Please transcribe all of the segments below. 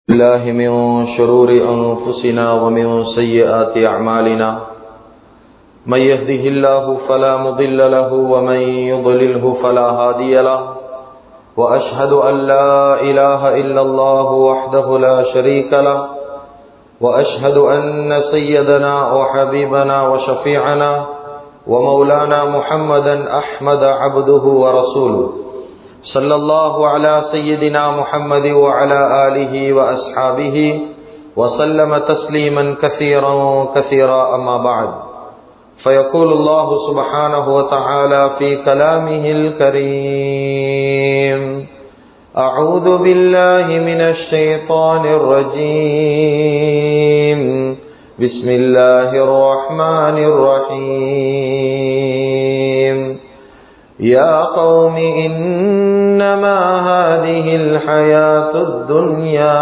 الله من شرور أنفسنا ومن سيئات أعمالنا من يهده الله فلا مضل له ومن يضلله فلا هادي له وأشهد أن لا إله إلا الله وحده لا شريك له وأشهد أن سيدنا وحبيبنا وشفيعنا ومولانا محمدا أحمد عبده ورسوله صلى الله على سيدنا محمد وعلى آله وأصحابه وسلم تسليما كثيرا كثيرا أما بعد فيقول الله سبحانه وتعالى في كلامه الكريم أعوذ بالله من الشيطان الرجيم بسم الله الرحمن الرحيم يا قوم إنما هذه الحياة الدنيا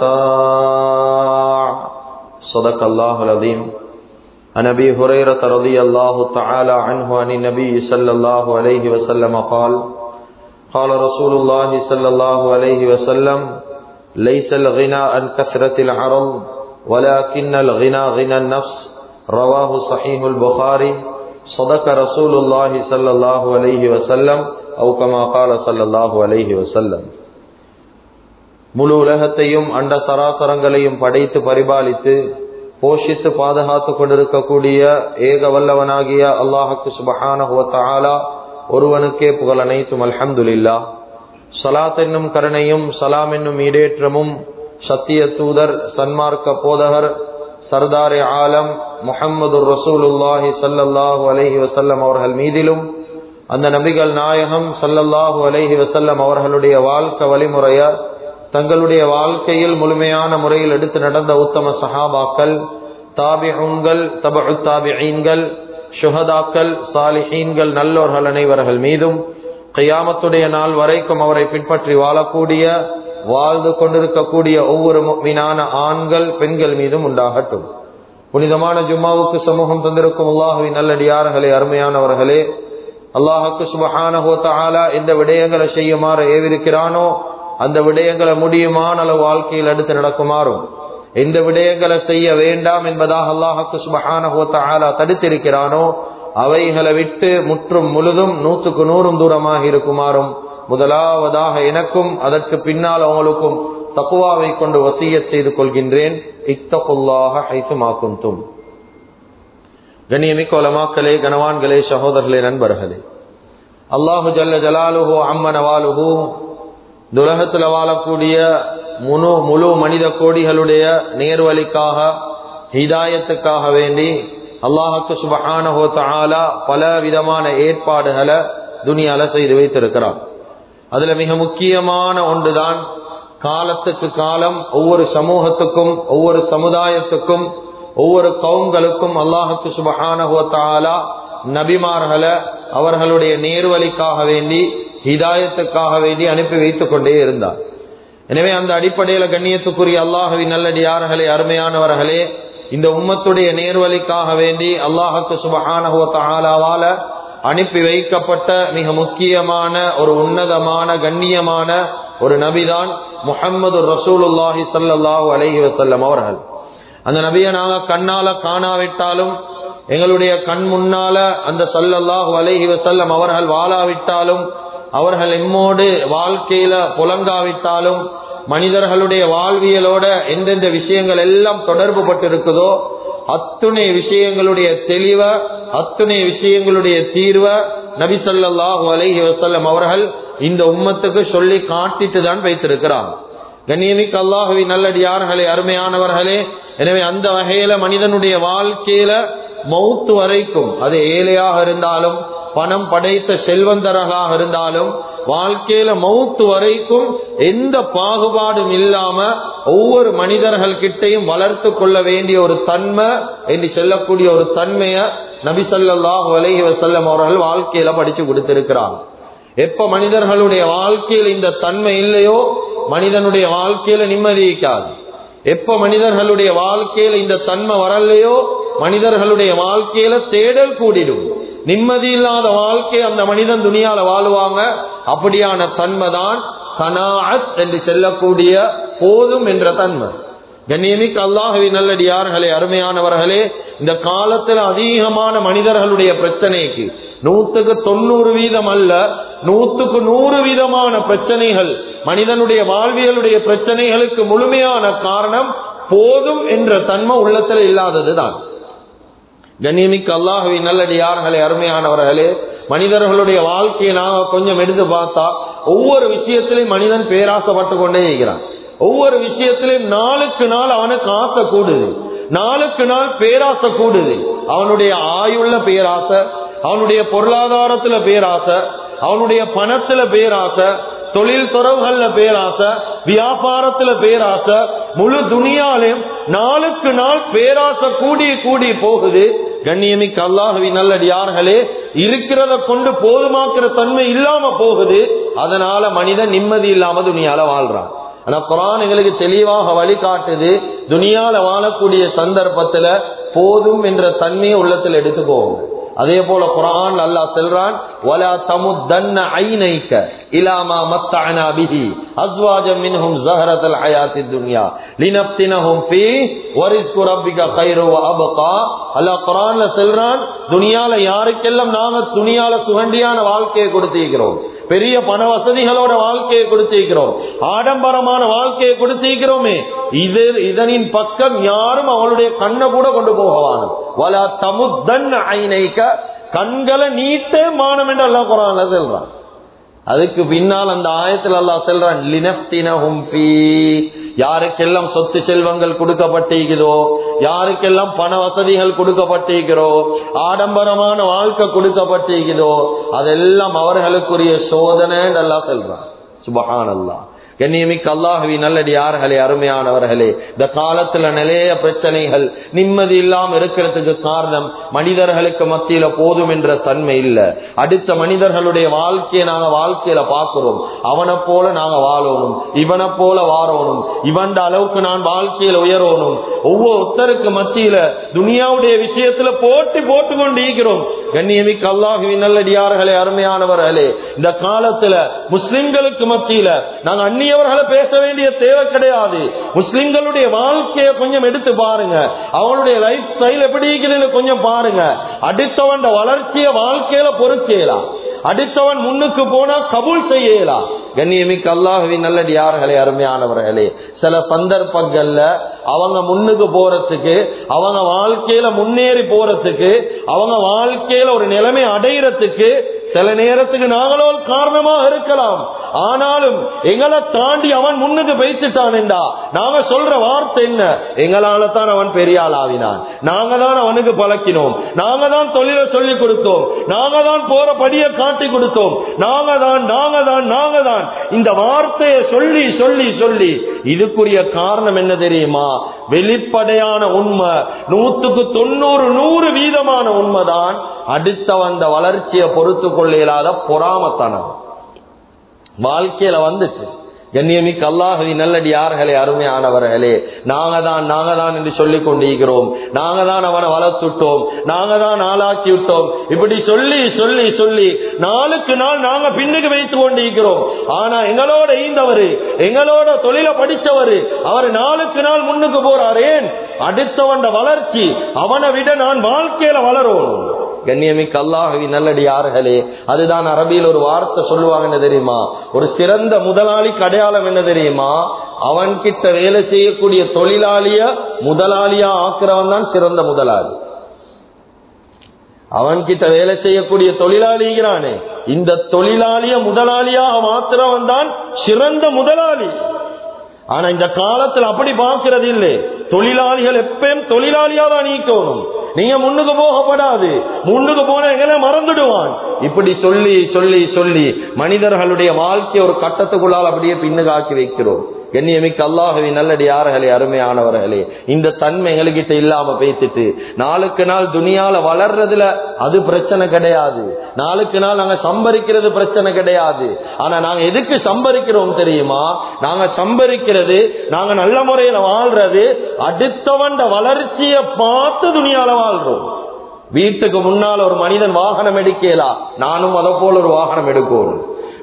متاع صدق الله العظيم عن أبي هريرة رضي الله تعالى عنه عن النبي صلى الله عليه وسلم قال قال رسول الله صلى الله عليه وسلم ليس الغنى عن كثرة العرض ولكن الغنى غنى النفس رواه صحيح البخاري صدق رسول الله صلى الله عليه وسلم أو كما قال صلى الله عليه وسلم முழு உலகத்தையும் அண்ட சராசரங்களையும் படைத்து பரிபாலித்து போஷித்து பாதுகாத்து கொண்டிருக்கக்கூடிய ஏக வல்லவனாகிய அல்லாஹுக்கு சுபஹானஹுவத்தாலா ஒருவனுக்கே புகழ் அனைத்தும் அல்ஹம்துலில்லா சலாத் என்னும் கருணையும் சலாம் என்னும் ஈடேற்றமும் சத்திய தூதர் சன்மார்க்க போதகர் சர்தாரே ஆலம் முஹம்மது ரசூலுல்லாஹி சல்லல்லாஹு அலஹி வசல்லம் அவர்கள் மீதிலும் அந்த நபிகள் நாயகம் சல்லல்லாஹு அலஹி வசல்லம் அவர்களுடைய வாழ்க்கை வழிமுறைய தங்களுடைய வாழ்க்கையில் முழுமையான முறையில் எடுத்து நடந்த உத்தம சஹாபாக்கள் தாபிஹூன்கள் தபு தாபிஹீன்கள் சுஹதாக்கள் சாலிஹீன்கள் நல்லோர்கள் அனைவர்கள் மீதும் கையாமத்துடைய நாள் வரைக்கும் அவரை பின்பற்றி வாழக்கூடிய வாழ்ந்து கொண்டிருக்கக்கூடிய ஒவ்வொரு மீனான ஆண்கள் பெண்கள் மீதும் உண்டாகட்டும் புனிதமான ஜும்மாவுக்கு சமூகம் தந்திருக்கும் அல்லாஹுவின் நல்லடியார்களே அருமையானவர்களே அல்லாஹுக்கு சுபஹானஹோ தாலா எந்த விடயங்களை செய்யுமாறு ஏவிருக்கிறானோ அந்த விடயங்களை முடியுமான அளவு வாழ்க்கையில் எடுத்து நடக்குமாறும் எந்த விடயங்களை செய்ய வேண்டாம் என்பதாக அல்லாஹுக்கு சுபஹானஹோ தாலா தடுத்திருக்கிறானோ அவைகளை விட்டு முற்றும் முழுதும் நூற்றுக்கு நூறும் தூரமாக இருக்குமாறும் முதலாவதாக எனக்கும் அதற்கு பின்னால் அவங்களுக்கும் தக்குவாவை கொண்டு வசிய செய்து கொள்கின்றேன் இத்தகுல்லாக ஹைசுமாக்கும் தும் கண்ணியமிக்க உலமாக்களே கனவான்களே சகோதரர்களே நண்பர்களே அல்லாஹு ஜல்ல ஜலாலுஹோ அம்மனவாலுஹோ துலகத்தில் வாழக்கூடிய முழு முழு மனித கோடிகளுடைய நேர்வழிக்காக ஹிதாயத்துக்காக வேண்டி அல்லாஹுக்கு சுபஹானஹோ தாலா பல விதமான ஏற்பாடுகளை துனியால செய்து வைத்திருக்கிறார் அதுல மிக முக்கியமான ஒன்றுதான் காலத்துக்கு காலம் ஒவ்வொரு சமூகத்துக்கும் ஒவ்வொரு சமுதாயத்துக்கும் ஒவ்வொரு கவுங்களுக்கும் அல்லாஹுக்கு சுபஹானஹுவத்தாலா நபிமார்களை அவர்களுடைய நேர்வழிக்காக வேண்டி ஹிதாயத்துக்காக வேண்டி அனுப்பி வைத்துக் கொண்டே இருந்தார் எனவே அந்த அடிப்படையில கண்ணியத்துக்குரிய அல்லாஹுவின் நல்லடியார்களே அருமையானவர்களே இந்த உம்மத்துடைய நேர்வழிக்காக வேண்டி அல்லாஹுக்கு சுபஹானஹுவத்தாலாவால அனுப்பி வைக்கப்பட்ட மிக முக்கியமான ஒரு உன்னதமான கண்ணியமான ஒரு நபிதான் முகம்மது ரசூலுல்லாஹி சல்லாஹூ அலஹி வசல்லம் அவர்கள் அந்த நபியை நாங்க கண்ணால காணாவிட்டாலும் எங்களுடைய கண் முன்னால அந்த சல்லல்லாஹு அலஹி வசல்லம் அவர்கள் வாழாவிட்டாலும் அவர்கள் எம்மோடு வாழ்க்கையில புலங்காவிட்டாலும் மனிதர்களுடைய வாழ்வியலோட எந்தெந்த விஷயங்கள் எல்லாம் தொடர்பு பட்டிருக்குதோ அத்துணை விஷயங்களுடைய தெளிவ அத்துணை விஷயங்களுடைய தீர்வ நபி சொல்லாஹு அலஹி வசல்லம் அவர்கள் இந்த உம்மத்துக்கு சொல்லி காட்டிட்டு தான் வைத்திருக்கிறார் கண்ணியமிக்கு அல்லாஹுவி நல்லடியார்களே அருமையானவர்களே எனவே அந்த வகையில மனிதனுடைய வாழ்க்கையில மௌத்து வரைக்கும் அது ஏழையாக இருந்தாலும் பணம் படைத்த செல்வந்தராக இருந்தாலும் வாழ்க்கையில மௌத்து வரைக்கும் எந்த பாகுபாடும் இல்லாம ஒவ்வொரு மனிதர்கள் கிட்டையும் வளர்த்து கொள்ள வேண்டிய ஒரு தன்மை என்று சொல்லக்கூடிய ஒரு தன்மைய நபிசல்லாஹு அலஹி வசல்லம் அவர்கள் வாழ்க்கையில படிச்சு கொடுத்திருக்கிறார் எப்ப மனிதர்களுடைய வாழ்க்கையில் இந்த தன்மை இல்லையோ மனிதனுடைய வாழ்க்கையில நிம்மதிக்காது எப்ப மனிதர்களுடைய வாழ்க்கையில இந்த தன்மை வரலையோ மனிதர்களுடைய வாழ்க்கையில தேடல் கூடிடும் நிம்மதி இல்லாத வாழ்க்கை அந்த மனிதன் துணியால வாழுவாங்க அப்படியான தன்மைதான் கனாஅத் என்று செல்லக்கூடிய போதும் என்ற தன்மை கண்ணியமிக்கு அல்லாஹவி நல்லடியார்களே அருமையானவர்களே இந்த காலத்துல அதிகமான மனிதர்களுடைய பிரச்சனைக்கு நூத்துக்கு தொண்ணூறு வீதம் அல்ல நூத்துக்கு நூறு வீதமான பிரச்சனைகள் மனிதனுடைய வாழ்வியலுடைய பிரச்சனைகளுக்கு முழுமையான காரணம் போதும் என்ற தன்மை உள்ளத்துல இல்லாததுதான் கண்ணியமிக்கு அல்லாஹவி நல்லடியார்களே அருமையானவர்களே மனிதர்களுடைய வாழ்க்கையை நாங்க கொஞ்சம் எடுத்து பார்த்தா ஒவ்வொரு விஷயத்திலையும் மனிதன் பேராசப்பட்டு கொண்டே இருக்கிறான் ஒவ்வொரு விஷயத்திலையும் நாளுக்கு நாள் அவனுக்கு ஆசை கூடுது நாளுக்கு நாள் பேராசை கூடுது அவனுடைய ஆயுள்ள பேராசை அவனுடைய பொருளாதாரத்துல பேராசை அவனுடைய பணத்துல பேராசை தொழில் துறவுகள்ல பேராசை வியாபாரத்துல பேராசை முழு துணியாலையும் நாளுக்கு நாள் பேராசை கூடி கூடி போகுது கண்ணியமிக்கு அல்லாஹவி நல்லடியார்களே இருக்கிறத கொண்டு போதுமாக்குற தன்மை இல்லாம போகுது அதனால மனிதன் நிம்மதி இல்லாம துணியால வாழ்றான் ஆனா குரான் எங்களுக்கு தெளிவாக வழிகாட்டுது துனியால வாழக்கூடிய சந்தர்ப்பத்துல போதும் என்ற தன்மையை உள்ளத்தில் எடுத்துக்கோங்க அதே போல குரான் அல்லாஹ் செல்றான் வலா தமுத்தன்ன ஐனைக்க இலாமா மத்தஅனா பிஹி அஸ்வாஜம் மின்ஹும் ஸஹரத்தல் ஹயாத்தித் துன்யா லினப்தினஹும் ஃபீ வரிஸ்கு ரப்பிக கைரு வ அபகா அல்லாஹ் குரான்ல செல்றான் துனியால யாருக்கெல்லாம் நாம துனியால சுகண்டியான வாழ்க்கையை கொடுத்திருக்கிறோம் பெரிய பண வசதிகளோட வாழ்க்கையை கொடுத்திருக்கிறோம் ஆடம்பரமான வாழ்க்கையை கொடுத்திருக்கிறோமே இது இதனின் பக்கம் யாரும் அவளுடைய கண்ணை கூட கொண்டு போகவான வலா தமுத்தன் ஐனைக்க கண்களை நீட்டே மானம் என்று அல்லாஹ் குரான்ல சொல்றான் அதுக்கு பின்னால் அந்த ஆயத்தில் அல்லாஹ் சொல்றான் லினப்தினஹும் ஃபீ யாருக்கெல்லாம் சொத்து செல்வங்கள் கொடுக்கப்பட்டிருக்கிறதோ யாருக்கெல்லாம் பண வசதிகள் கொடுக்கப்பட்டிருக்கிறோ ஆடம்பரமான வாழ்க்கை கொடுக்கப்பட்டிருக்கிறதோ அதெல்லாம் அவர்களுக்குரிய சோதனை அல்லாஹ் சொல்றான் சுபஹான் அல்லாஹ் கண்ணியமிக்க அல்லாஹவி நல்லடியார்களே அருமையானவர்களே இந்த காலத்துல நிறைய பிரச்சனைகள் நிம்மதி இல்லாம இருக்கிறதுக்கு காரணம் மனிதர்களுக்கு மத்தியில போதும் என்ற தன்மை இல்ல அடுத்த மனிதர்களுடைய வாழ்க்கையை நாங்க வாழ்க்கையில பார்க்கிறோம் அவனை போல நாங்க வாழணும் இவனை போல வாழணும் இவன் அளவுக்கு நான் வாழ்க்கையில உயரணும் ஒவ்வொருத்தருக்கு மத்தியில துனியாவுடைய விஷயத்துல போட்டி போட்டு கொண்டு இருக்கிறோம் கண்ணியமிக்க அல்லாஹுவின் நல்லடியார்களே அருமையானவர்களே இந்த காலத்துல முஸ்லிம்களுக்கு மத்தியில நாங்க அந்நியவர்களை பேச வேண்டிய தேவை கிடையாது முஸ்லிம்களுடைய வாழ்க்கையை கொஞ்சம் எடுத்து பாருங்க அவங்களுடைய லைஃப் ஸ்டைல் எப்படி இருக்குதுன்னு கொஞ்சம் பாருங்க அடுத்தவன் வளர்ச்சிய வாழ்க்கையில பொறுக்கலாம் அடுத்தவன் முன்னுக்கு போனா கபூல் செய்யலாம் கண்ணியமிக்க அல்லாஹுவின் நல்லடியார்களே அருமையானவர்களே சில சந்தர்ப்பங்கள்ல அவங்க முன்னுக்கு போறதுக்கு அவங்க வாழ்க்கையில முன்னேறி போறதுக்கு அவங்க வாழ்க்கையில ஒரு நிலைமை அடையிறதுக்கு சில நேரத்துக்கு நாங்களோ காரணமாக இருக்கலாம் ஆனாலும் எங்களை தாண்டி அவன் முன்னுக்கு வைத்துட்டான் என்றா நாங்க சொல்ற வார்த்தை என்ன எங்களால தான் அவன் பெரிய ஆள் ஆவினான் நாங்க தான் அவனுக்கு பழக்கினோம் நாங்க தான் தொழிலை சொல்லி கொடுத்தோம் நாங்க தான் போற படியை காட்டி கொடுத்தோம் நாங்க தான் நாங்க தான் நாங்க தான் இந்த வார்த்தையை சொல்லி சொல்லி சொல்லி இதுக்குரிய காரணம் என்ன தெரியுமா வெளிப்படையான உண்மை நூத்துக்கு தொண்ணூறு நூறு வீதமான உண்மைதான் அடுத்த வந்த வளர்ச்சியை பொறுத்து கொள்ள இயலாத பொறாமத்தனம் வாழ்க்கையில வந்துச்சு கண்ணியமிக்க அல்லாஹவி நல்லடி யார்களே அருமையானவர்களே நாங்க தான் நாங்க தான் என்று சொல்லிக் கொண்டிருக்கிறோம் நாங்க தான் அவனை வளர்த்துட்டோம் நாங்க தான் ஆளாக்கி விட்டோம் இப்படி சொல்லி சொல்லி சொல்லி நாளுக்கு நாள் நாங்க பின்னுக்கு வைத்து கொண்டிருக்கிறோம் ஆனா எங்களோட ஈந்தவரு எங்களோட தொழில படிச்சவரு அவர் நாளுக்கு நாள் முன்னுக்கு போறார் ஏன் அடுத்தவன் வளர்ச்சி அவனை விட நான் வாழ்க்கையில வளரும் கண்ணியமிக்க அல்லாஹவி நல்லடியார்களே அதுதான் அரபியில் ஒரு வார்த்தை சொல்லுவாங்க என்ன தெரியுமா ஒரு சிறந்த முதலாளிக்கு அடையாளம் என்ன தெரியுமா அவன் கிட்ட வேலை செய்யக்கூடிய தொழிலாளிய முதலாளியா ஆக்குறவன் தான் சிறந்த முதலாளி அவன் கிட்ட வேலை செய்யக்கூடிய தொழிலாளிகிறானே இந்த தொழிலாளிய முதலாளியாக மாத்திரவன் தான் சிறந்த முதலாளி ஆனா இந்த காலத்துல அப்படி பார்க்கிறது இல்லை தொழிலாளிகள் எப்பயும் தொழிலாளியா தான் நீக்கணும் நீங்க முன்னுக்கு போகப்படாது முன்னுக்கு போன எங்களை மறந்துடுவான் இப்படி சொல்லி சொல்லி சொல்லி மனிதர்களுடைய வாழ்க்கை ஒரு கட்டத்துக்குள்ளால் அப்படியே பின்னுக்கு ஆக்கி வைக்கிறோம் கண்ணியமிக்க அல்லாஹவி நல்லடி யார்களே அருமையானவர்களே இந்த தன்மை எங்ககிட்ட இல்லாம பேசிட்டு நாளுக்கு நாள் துணியால வளர்றதுல அது பிரச்சனை கிடையாது நாளுக்கு நாள் நாங்க சம்பரிக்கிறது பிரச்சனை கிடையாது ஆனா நாங்க எதுக்கு சம்பரிக்கிறோம் தெரியுமா நாங்க சம்பரிக்கிறது நாங்க நல்ல முறையில வாழ்றது அடுத்தவன் வளர்ச்சியை பார்த்து துணியால வாழ்றோம் வீட்டுக்கு முன்னால் ஒரு மனிதன் வாகனம் எடுக்கலாம் நானும் அதை போல ஒரு வாகனம் எடுக்கணும்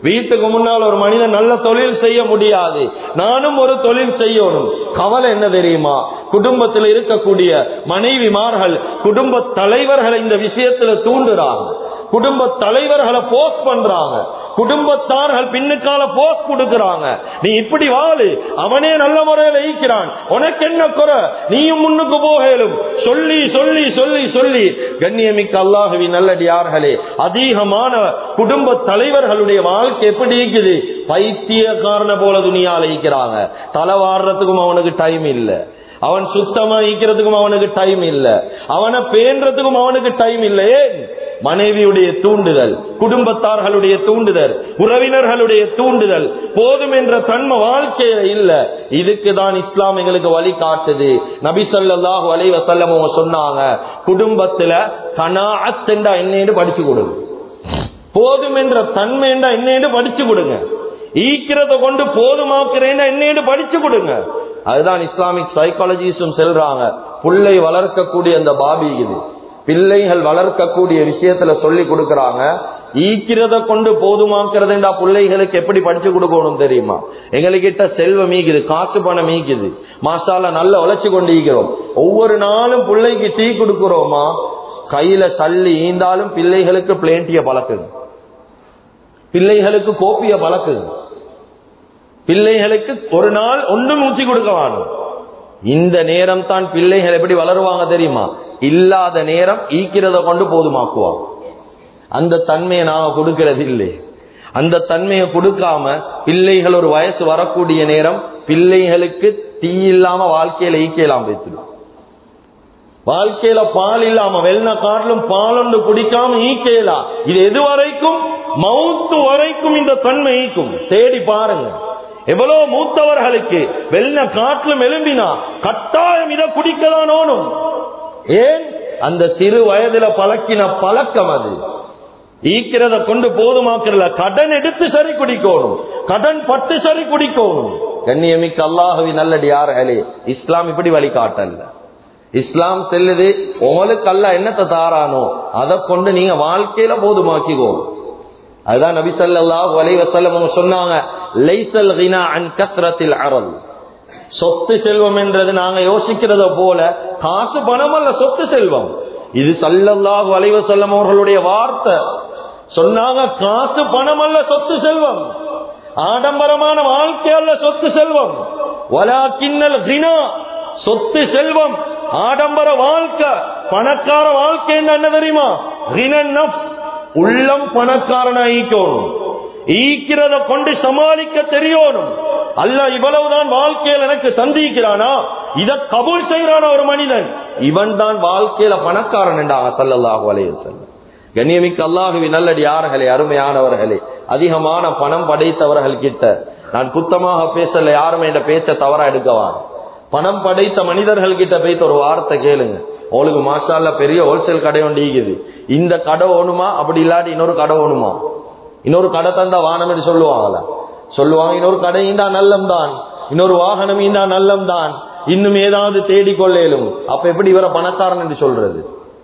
வீட்டுக்கு முன்னால் ஒரு மனிதன் நல்ல தொழில் செய்ய முடியாது நானும் ஒரு தொழில் செய்யணும் கவலை என்ன தெரியுமா குடும்பத்தில் இருக்கக்கூடிய மனைவிமார்கள் குடும்ப தலைவர்களை இந்த விஷயத்துல தூண்டுறாங்க குடும்ப தலைவர்களை போஸ்ட் பண்றாங்க குடும்பத்தார்கள் பின்னுக்கால போஸ்ட் கொடுக்கறாங்க நீ இப்படி வாழு அவனே நல்ல முறையில் ஈக்கிறான் உனக்கு என்ன குறை நீயும் முன்னுக்கு போகலும் சொல்லி சொல்லி சொல்லி சொல்லி கண்ணியமிக்க அல்லாஹவி நல்லடியார்களே அதிகமான குடும்ப தலைவர்களுடைய வாழ்க்கை எப்படி இருக்குது பைத்தியக்காரன போல துணியால ஈக்கிறாங்க தலை வாடுறதுக்கும் அவனுக்கு டைம் இல்லை அவன் சுத்தமா ஈக்கிறதுக்கும் அவனுக்கு டைம் இல்ல அவனை பேன்றதுக்கும் அவனுக்கு டைம் இல்லை ஏன் மனைவியுடைய தூண்டுதல் குடும்பத்தார்களுடைய தூண்டுதல் உறவினர்களுடைய தூண்டுதல் போதும் என்ற தன்மை வாழ்க்கையில இல்ல இதுக்கு தான் இஸ்லாம் எங்களுக்கு வழி காட்டுது நபி ஸல்லல்லாஹு அலைஹி வஸல்லம் அவங்க சொன்னாங்க குடும்பத்துல கனாஅத் என்றா என்னன்னு படிச்சு கொடுங்க போதும் என்ற தன்மை என்றா என்னன்னு படிச்சு கொடுங்க ஈக்கிறத கொண்டு போதுமாக்குறேன்னா என்னன்னு படிச்சு கொடுங்க அதுதான் இஸ்லாமிக் சைக்காலஜிஸ்டும் செல்றாங்க புள்ளை வளர்க்கக்கூடிய அந்த பாபி இது பிள்ளைகள் வளர்க்கக்கூடிய விஷயத்துல சொல்லி கொடுக்கறாங்க ஈக்கிறத கொண்டு போதுமாக்குறதுண்டா பிள்ளைகளுக்கு எப்படி படிச்சு கொடுக்கணும் தெரியுமா எங்ககிட்ட செல்வம் மீக்குது காசு பணம் மீக்குது மாசால நல்ல உழைச்சு கொண்டு ஈக்கிறோம் ஒவ்வொரு நாளும் பிள்ளைக்கு டீ கொடுக்கிறோமா கையில சல்லி ஈந்தாலும் பிள்ளைகளுக்கு பிளேண்டிய பழக்குது பிள்ளைகளுக்கு கோப்பிய பழக்குது பிள்ளைகளுக்கு ஒரு நாள் ஒன்றும் ஊற்றி கொடுக்க வேணும் இந்த நேரம் தான் பிள்ளைகள் எப்படி வளருவாங்க தெரியுமா இல்லாத நேரம் ஈக்கிறத கொண்டு போதுமாக்குவாங்க அந்த தன்மையை நாம கொடுக்கிறது இல்லை அந்த தன்மையை கொடுக்காம பிள்ளைகள் ஒரு வயசு வரக்கூடிய நேரம் பிள்ளைகளுக்கு தீ இல்லாம வாழ்க்கையில ஈக்கலாம் வைத்துடும் வாழ்க்கையில பால் இல்லாம வெள்ள காட்டிலும் பால் ஒன்று குடிக்காம ஈக்கலாம் இது எது வரைக்கும் மவுத்து வரைக்கும் இந்த தன்மை ஈக்கும் தேடி பாருங்க எவ்வளவு மூத்தவர்களுக்கு வெள்ள காட்டிலும் எழும்பினா கட்டாயம் இதை குடிக்கதான் ஓணும் ஏன் அந்த சிறு வயதுல பழக்கின பழக்கம் அது ஈக்கிறத கொண்டு போதுமாக்கிறல கடன் எடுத்து சரி குடிக்கணும் கடன் பட்டு சரி குடிக்கணும் கண்ணியமிக்க அல்லாஹவி நல்லடி யார்களே இஸ்லாம் இப்படி வழிகாட்டல்ல இஸ்லாம் செல்லுது உங்களுக்கு அல்ல என்னத்தை தாரானோ அதை கொண்டு நீங்க வாழ்க்கையில போதுமாக்கிக்கோ அதுதான் நபி ஸல்லல்லாஹு அலைஹி வஸல்லம் அவங்க சொன்னாங்க லைசல் கினா அன் கத்ரத்தில் அரல் சொத்து செல்வம் என்றது நாங்க யோசிக்கிறத போல காசு பணம் அல்ல சொத்து செல்வம் இது சல்லல்லாஹு அலைஹி வஸல்லம் அவர்களுடைய வார்த்தை சொன்னாங்க காசு பணம் அல்ல சொத்து செல்வம் ஆடம்பரமான வாழ்க்கை அல்ல சொத்து செல்வம் வலாக்கின்னல் கினா சொத்து செல்வம் ஆடம்பர வாழ்க்கை பணக்கார வாழ்க்கை என்ன தெரியுமா கினன் நஃப்ஸ் உள்ளம் பணக்காரனா ஈக்கணும் ஈக்கிறத கொண்டு சமாளிக்க தெரியணும் அல்ல இவ்வளவுதான் வாழ்க்கையில் எனக்கு சந்திக்கிறானா இத கபூல் செய்யறான ஒரு மனிதன் இவன் தான் வாழ்க்கையில பணக்காரன் என்றாங்க சல்லல்லாஹு அலைஹி வஸல்லம் கண்ணியமிக்க அல்லாஹுவி நல்லடி யார்களே அருமையானவர்களே அதிகமான பணம் படைத்தவர்கள் கிட்ட நான் குத்தமாக பேசல யாருமே என்ற பேச்ச தவறா எடுக்கவான் பணம் படைத்த மனிதர்கள் கிட்ட போய்த்து ஒரு வார்த்தை கேளுங்க உங்களுக்கு மாஷால்ல பெரிய ஹோல்சேல் கடை ஒன்று ஈகுது இந்த கடை ஓணுமா அப்படி இல்லாட்டி இன்னொரு கடை ஓணுமா இன்னொரு கடை தந்தா வானம் என்று சொல்லுவாங்களா சொல்லுவாங்க இன்னொரு கடை ஈண்டா நல்லம் தான் இன்னொரு வாகனம் ஈண்டா நல்லம் தான் இன்னும் ஏதாவது தேடிக்கொள்ளேலும் அப்ப எப்படி இவரை பணக்காரன் என்று சொல்றது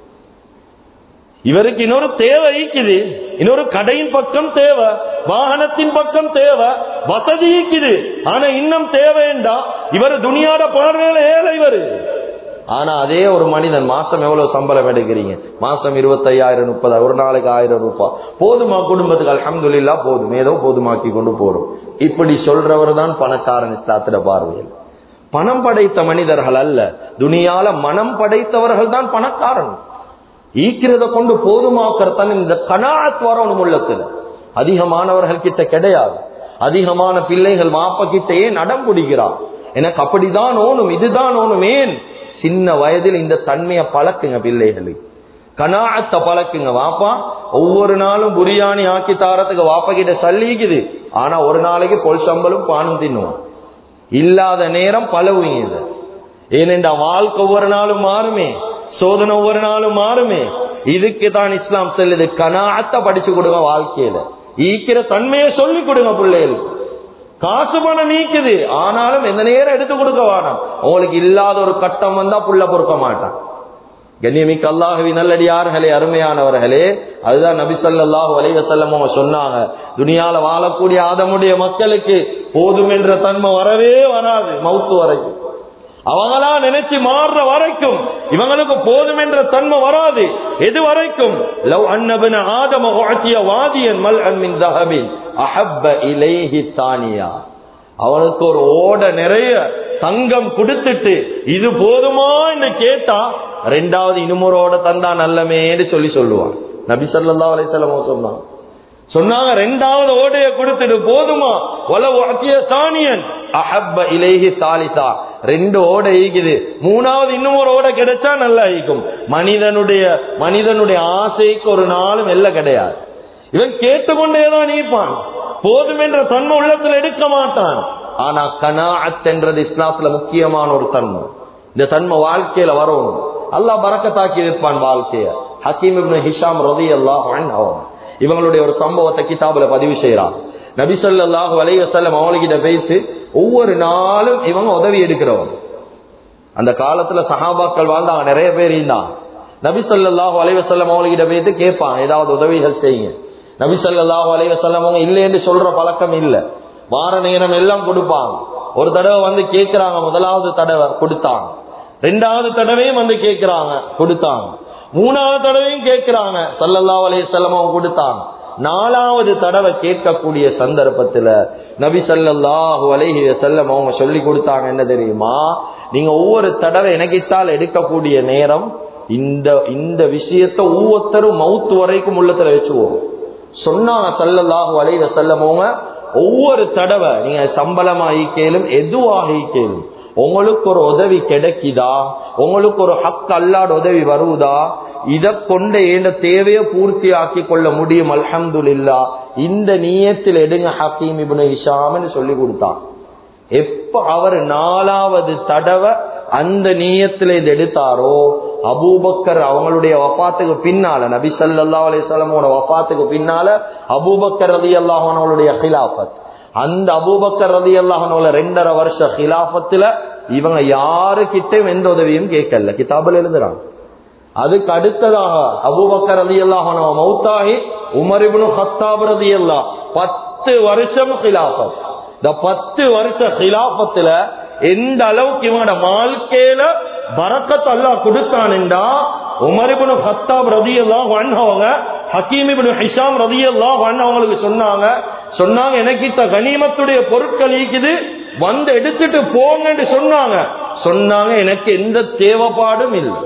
இவருக்கு இன்னொரு தேவை ஈக்குது இன்னொரு கடையின் பக்கம் தேவை வாகனத்தின் பக்கம் தேவை வசதி ஈக்குது ஆனா இன்னும் தேவைண்டா இவர் துணியாட பார்வையில ஏழை இவரு ஆனா அதே ஒரு மனிதன் மாசம் எவ்வளவு சம்பளம் எடுக்கிறீங்க மாசம் இருபத்தையாயிரம் முப்பதாயிரம் ஒரு நாளைக்கு ஆயிரம் ரூபாய் போதுமா குடும்பத்துக்கு அல்ஹம்துலில்லா போதும் ஏதோ போதுமாக்கி கொண்டு போறோம் இப்படி சொல்றவர் தான் பணக்காரன் இஸ்லாத்திர பார்வையில் பணம் படைத்த மனிதர்கள் அல்ல துணியால மனம் படைத்தவர்கள் தான் பணக்காரன் ஈக்கிறத கொண்டு போதுமாக்கறதான் இந்த கனாத் வரணும் உள்ளத்துல அதிகமானவர்கள் கிட்ட கிடையாது அதிகமான பிள்ளைகள் மாப்ப கிட்டேயே நடம் பிடிக்கிறார் எனக்கு அப்படிதான் ஓணும் இதுதான் ஓணும் ஏன் சின்ன வயதில் இந்த தன்மையை பழக்குங்க பிள்ளைகளுக்கு கனாத்த பழக்குங்க வாப்பா ஒவ்வொரு நாளும் புரியாணி ஆக்கி தாரத்துக்கு வாப்பா கிட்ட சல்லிக்குது ஆனா ஒரு நாளைக்கு பொல் சம்பளும் பானும் தின்னுவான் இல்லாத நேரம் பழவுங்க இதை ஏனென்றா வாழ்க்கை ஒவ்வொரு நாளும் மாறுமே சோதனை ஒவ்வொரு நாளும் மாறுமே இதுக்கு தான் இஸ்லாம் செல்லுது கனாத்த படிச்சு கொடுங்க வாழ்க்கையில ஈக்கிற தன்மையை சொல்லி கொடுங்க பிள்ளைகளுக்கு காசு பணம் நீக்குது ஆனாலும் எந்த நேரம் எடுத்து கொடுக்க வேணாம் உங்களுக்கு இல்லாத ஒரு கட்டம் வந்தா புள்ள பொறுக்க மாட்டான் கண்ணியமிக்க அல்லாஹுவி நல்லடியார்களே அருமையானவர்களே அதுதான் நபி ஸல்லல்லாஹு அலைஹி வஸல்லம் அவங்க சொன்னாங்க துனியால வாழக்கூடிய ஆதமுடைய மக்களுக்கு போதும் என்ற தன்மை வரவே வராது மௌத்து வரைக்கும் அவங்களா நினைச்சு மாறுற வரைக்கும் இவங்களுக்கு போதும் என்ற தன்மை வராது எது வரைக்கும் லவ் அன்னபின ஆதம உஅத்திய வாதியன் மல் மின் தஹபின் அஹப்ப இலைஹி தானியா அவனுக்கு ஒரு ஓட நிறைய தங்கம் கொடுத்துட்டு இது போதுமா என்று கேட்டா ரெண்டாவது இனுமுறோட தந்தா நல்லமேன்னு சொல்லி சொல்லுவான் நபி ஸல்லல்லாஹு அலைஹி வஸல்லம் சொன்னான் சொன்னாங்க ரெண்டாவது ஓடைய கொடுத்துட்டு போதுமா ஒல வாக்கிய சாணியன் அஹப்ப இலேஹி சாலிசா ரெண்டு ஓடை ஈக்குது மூணாவது இன்னும் ஒரு ஓடை கிடைச்சா நல்லா ஈக்கும் மனிதனுடைய மனிதனுடைய ஆசைக்கு ஒரு நாளும் எல்ல கிடையாது இவன் கேட்டுக்கொண்டேதான் நீப்பான் போதும் என்ற தன்மை உள்ளத்துல எடுக்க மாட்டான் ஆனா கனாஅத் என்றது இஸ்லாத்துல முக்கியமான ஒரு தன்மை இந்த தன்மை வாழ்க்கையில வரணும் அல்லாஹ் பறக்கத்தாக்கி இருப்பான் வாழ்க்கைய ஹக்கீம் இப்னு ஹிஷாம் ரதி அல்லாஹ் அவங்க இவங்களுடைய ஒரு சம்பவத்தை கிதாபுல பதிவு செய்யறான் நபி ஸல்லல்லாஹு அலைஹி வஸல்லம் அவங்ககிட்ட பேசி ஒவ்வொரு நாளும் இவங்க உதவி எடுக்கிறவங்க அந்த காலத்துல சஹாபாக்கள் வாழ்ந்தாங்க நிறைய பேர் இருந்தாங்க நபி ஸல்லல்லாஹு அலைஹி வஸல்லம் அவங்ககிட்ட போயிட்டு கேட்பாங்க ஏதாவது உதவிகள் செய்யுங்க நபி ஸல்லல்லாஹு அலைஹி வஸல்லம் அவங்க இல்லைன்னு சொல்ற பழக்கம் இல்ல வார நேரம் எல்லாம் கொடுப்பாங்க ஒரு தடவை வந்து கேட்கிறாங்க முதலாவது தடவை கொடுத்தாங்க ரெண்டாவது தடவையும் வந்து கேட்கிறாங்க கொடுத்தாங்க மூணாவது தடவையும் கேட்கிறாங்க சல்லல்லாஹு அலைஹி வஸல்லம் அவங்க கொடுத்தாங்க நாலாவது தடவை கேட்கக்கூடிய சந்தர்ப்பத்துல நபி ஸல்லல்லாஹு அலைஹி வஸல்லம் அவங்க சொல்லி கொடுத்தாங்க என்ன தெரியுமா நீங்க ஒவ்வொரு தடவை எனக்கிட்டால் எடுக்கக்கூடிய நேரம் இந்த இந்த விஷயத்த ஒவ்வொருத்தரும் மவுத்து வரைக்கும் உள்ளத்துல வச்சுவோம் சொன்னாங்க சல்லல்லாஹு அலைஹி வஸல்லம் அவங்க ஒவ்வொரு தடவை நீங்க சம்பளமா ஈக்கேலும் எதுவாக ஈக்கேலும் உங்களுக்கு ஒரு உதவி கிடைக்குதா உங்களுக்கு ஒரு ஹக் அல்லாட உதவி வருவதா இத கொண்டு ஏண்ட தேவையை பூர்த்தி ஆக்கி கொள்ள முடியும் அல்ஹம்துலில்லா இந்த நீயத்தில் எடுங்க ஹக்கீம் இப்னு ஹிஷாம்னு சொல்லி கொடுத்தான் எப்ப அவர் நாலாவது தடவை அந்த நீயத்துல இது எடுத்தாரோ அபூபக்கர் அவங்களுடைய வஃபாத்துக்கு பின்னால நபி ஸல்லல்லாஹு அலைஹி வஸல்லமோட வஃபாத்துக்கு பின்னால அபூபக்கர் ரலியல்லாஹு அன்ஹுடைய ஹிலாஃபத் அந்த அபூபக்கர் ரலியல்லாஹு அன்ஹுல ரெண்டரை வருஷ ஹிலாஃபத்துல இவங்க யாருக்கிட்டையும் எந்த உதவியும் கேட்கல கிதாபில் எழுதுறாங்க அதுக்கு அடுத்ததாக அபூபக்கர் ரலியல்லாஹு அன்ஹு மௌத்தாகி உமர் இப்னு ஹத்தாப் ரலியல்லாஹ் பத்து வருஷம் ஹிலாஃபத் இந்த பத்து வருஷ ஹிலாபத்துல எந்த அளவுக்கு இவனோட வாழ்க்கையில பறக்கத் அல்லாஹ் கொடுத்தான்டா உமரிபுனு ஹத்தாப் ரதியெல்லாம் வண்ணவங்க ஹக்கீம் இப்னு ஹிஷாம் ரதியெல்லாம் வண்ணவங்களுக்கு சொன்னாங்க சொன்னாங்க எனக்கு இந்த கனிமத்துடைய பொருட்கள் ஈக்குது வந்து எடுத்துட்டு போங்கன்னு சொன்னாங்க சொன்னாங்க எனக்கு எந்த தேவைப்பாடும் இல்லை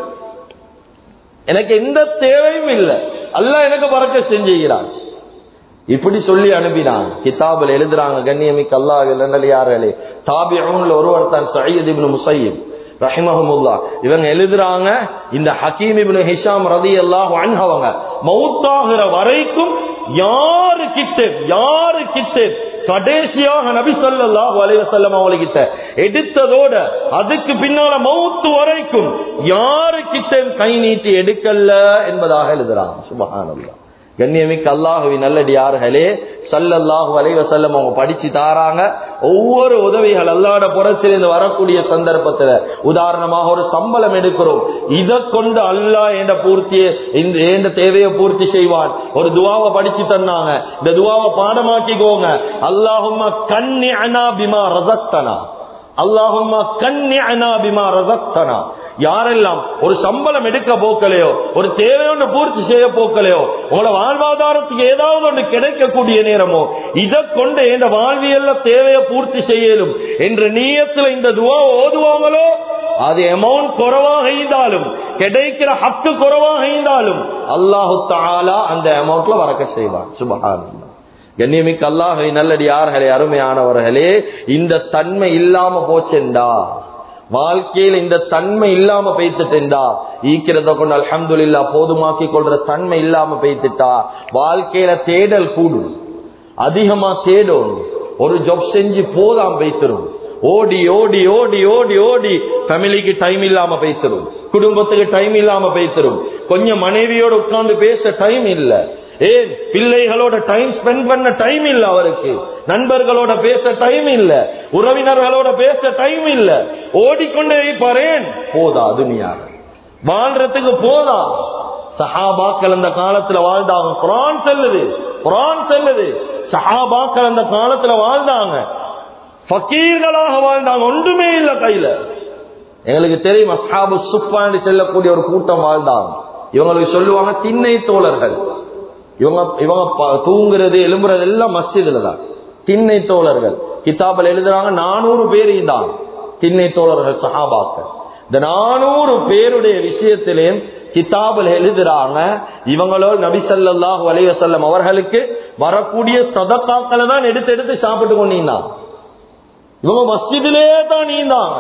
எனக்கு எந்த தேவையும் இல்லை அல்லாஹ் எனக்கு பறக்க செஞ்சுகிறான் இப்படி சொல்லி அனுப்பினான் கிதாபில் எழுதுறாங்க கண்ணியமிக்கு அல்லாஹ் நல்லியார்களே தாபியூன்ல ஒருவர் தான் சையத் இப்னு முசையீப் ரஹிமஹமுல்லா இவங்க எழுதுறாங்க இந்த ஹக்கீம் இப்னு ஹிஷாம் ரதி அல்லாஹ் அன்ஹவங்க மௌத்தாகிற வரைக்கும் யாரு கிட்ட யாரு கிட்ட கடைசியாக நபி ஸல்லல்லாஹு அலைஹி வஸல்லம் அவங்ககிட்ட எடுத்ததோட அதுக்கு பின்னால மௌத்து வரைக்கும் யாரு கிட்ட கை நீட்டி எடுக்கல என்பதாக எழுதுறாங்க சுபஹானல்லாஹ் கண்ணியமிக்க அல்லாஹுவி நல்லடியார்களே சல்லல்லாஹு அலைவசல்லம் அவங்க படிச்சு தாராங்க ஒவ்வொரு உதவிகள் அல்லாட புறத்திலிருந்து வரக்கூடிய சந்தர்ப்பத்துல உதாரணமாக ஒரு சம்பளம் எடுக்கிறோம் இதை கொண்டு அல்லாஹ் என்ற பூர்த்தியை இந்த எந்த தேவையை பூர்த்தி செய்வான் ஒரு துவாவை படிச்சு தந்தாங்க இந்த துவாவை பாடமாக்கிக்கோங்க அல்லாஹும்மா கண்ணி அனா பிமா ரசத்தனா அல்லாஹும்மா கண்ணி அனா பிமா ரசத்தனா யாரெல்லாம் ஒரு சம்பளம் எடுக்க போக்கலையோ ஒரு தேவையொன்று பூர்த்தி செய்ய போக்கலையோ உங்களோட வாழ்வாதாரத்துக்கு ஏதாவது ஒன்று கிடைக்கக்கூடிய நேரமோ இதை கொண்டு இந்த வாழ்வியல்ல தேவையை பூர்த்தி செய்யலும் என்ற நீயத்துல இந்த துவா ஓதுவாங்களோ அது அமௌண்ட் குறைவாக இருந்தாலும் கிடைக்கிற ஹக்கு குறைவாக இருந்தாலும் அல்லாஹு தாலா அந்த அமௌண்ட்ல வரக்க செய்வான் சுபஹானல்லாஹ் கண்ணியமிக்க அல்லாஹை நல்லடியார்களே அருமையானவர்களே இந்த தன்மை இல்லாம போச்செண்டா வாழ்க்கையில் இந்த தன்மை இல்லாம பெய்த்துட்டா ஈக்கிறத கொண்டு அல்ஹம்துலில்லா போதுமாக்கி கொள்ற தன்மை இல்லாம பெய்த்துட்டா வாழ்க்கையில தேடல் கூடும் அதிகமா தேடும் ஒரு ஜாப் செஞ்சு போதாம் பெய்த்திரும் ஓடி ஓடி ஓடி ஓடி ஓடி ஃபேமிலிக்கு டைம் இல்லாம பேசிரும் குடும்பத்துக்கு டைம் இல்லாம பேசிரும் கொஞ்சம் மனைவியோட உட்கார்ந்து பேச டைம் இல்ல ஏன் பிள்ளைகளோட டைம் ஸ்பெண்ட் பண்ண டைம் இல்ல அவருக்கு நண்பர்களோட பேச டைம் இல்ல உறவினர்களோட பேச டைம் இல்ல ஓடிக்கொண்டே இருப்பாரேன் போதா துனியாக வாழ்றதுக்கு போதா சஹாபாக்கள் அந்த காலத்துல வாழ்ந்தாங்க குரான் செல்லுது குரான் செல்லுது சஹாபாக்கள் அந்த காலத்துல வாழ்ந்தாங்க ஃபக்கீர்களாக வாழ்ந்தாங்க ஒன்றுமே இல்ல கையில எங்களுக்கு தெரியும் அஸ்ஹாபு சுப்பான்னு செல்லக்கூடிய ஒரு கூட்டம் வாழ்ந்தாங்க இவங்களுக்கு சொல்லுவாங்க திண்ணை தோழர்கள் இவங்க இவங்க ப- தூங்குறது எலும்புறது எல்லாம் மஸ்ஜிதுல தான் திண்ணை தோழர்கள் கிதாபில் எழுதுறாங்க நானூறு பேர் இருந்தாங்க திண்ணை தோழர்கள் சஹாபாக்கள் இந்த நானூறு பேருடைய விஷயத்திலேயும் கிதாபில் எழுதுறாங்க இவங்களோ நபி ஸல்லல்லாஹு அலைஹி வஸல்லம் அவர்களுக்கு வரக்கூடிய சதக்காக்களை தான் எடுத்து எடுத்து சாப்பிட்டு கொண்டிருந்தாங்க இவங்க மஸ்ஜிதிலே தான் நீந்தாங்க